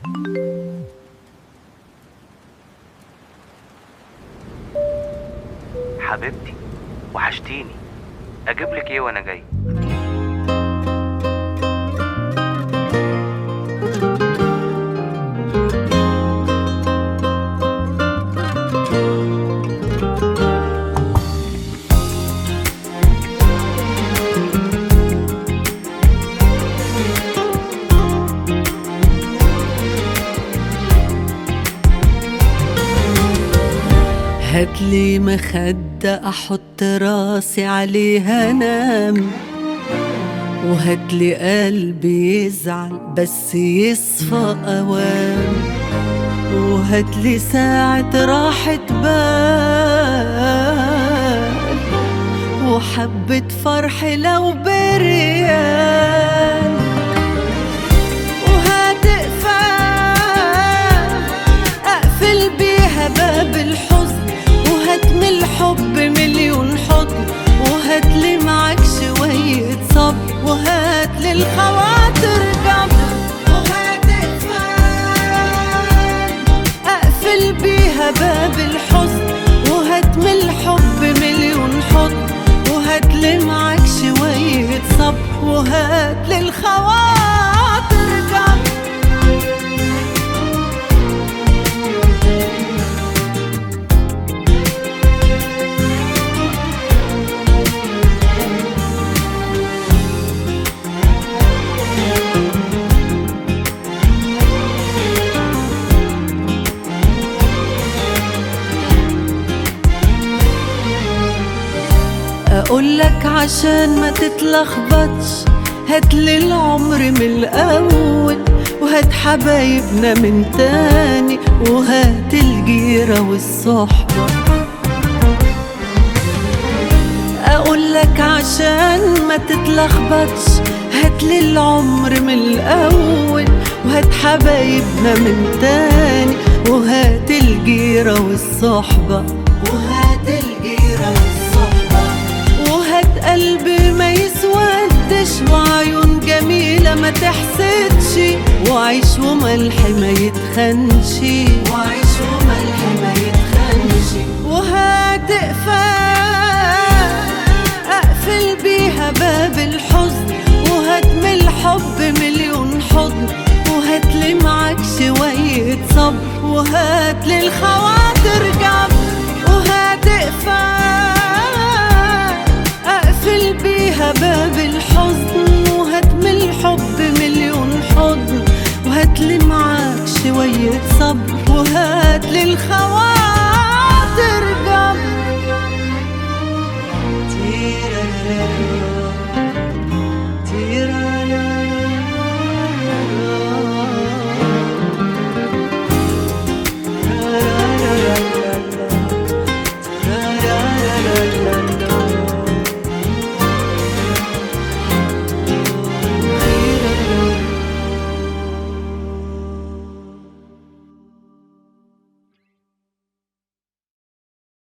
حبيبتي وحشتيني اجيب لك ايه وانا جاي هاتلي مخدة أحط راسي عليها أنام وهاتلي قلبي يزعل بس يصفى أوام وهاتلي ساعة راحة بال وحبة فرح لو بريال وهتقفل اقفل بيها باب الحزن وهتمي الحب مليون حضن وهاتلي معاك شوية صبر وهاتلي الخواطر جبر وهتقفل اقفل بيها باب الحزن وهتمي الحب مليون حضن وهاتلي معاك شوية صبر وهاتلي الخواطر جبر اقولك عشان ما تتلخبطش هاتلي العمر من الاول وهات حبايبنا من تاني وهات الجيرة والصحبة اقولك عشان ما تتلخبطش هاتلي العمر من الاول وهات حبايبنا من تاني وهات الجيرة والصحبة وهات الجيرة والصحبة وهات قلب ما يسودش وعيون جميلة ما تحسدش وعيش وملح ما يتخنش وعيش وملح ما يتخنش وهات اقفال اقفل بيها باب الحزن وهاتمي الحب مليون حضن وهاتلي معاك شوية صبر وهاتلي الخواطر جبر وهات اقفال اقفل بيها باب الحزن وهاتمي الحب مليون حضن وهاتلي معاك شوية صبر وهاتلي الخواطر جبر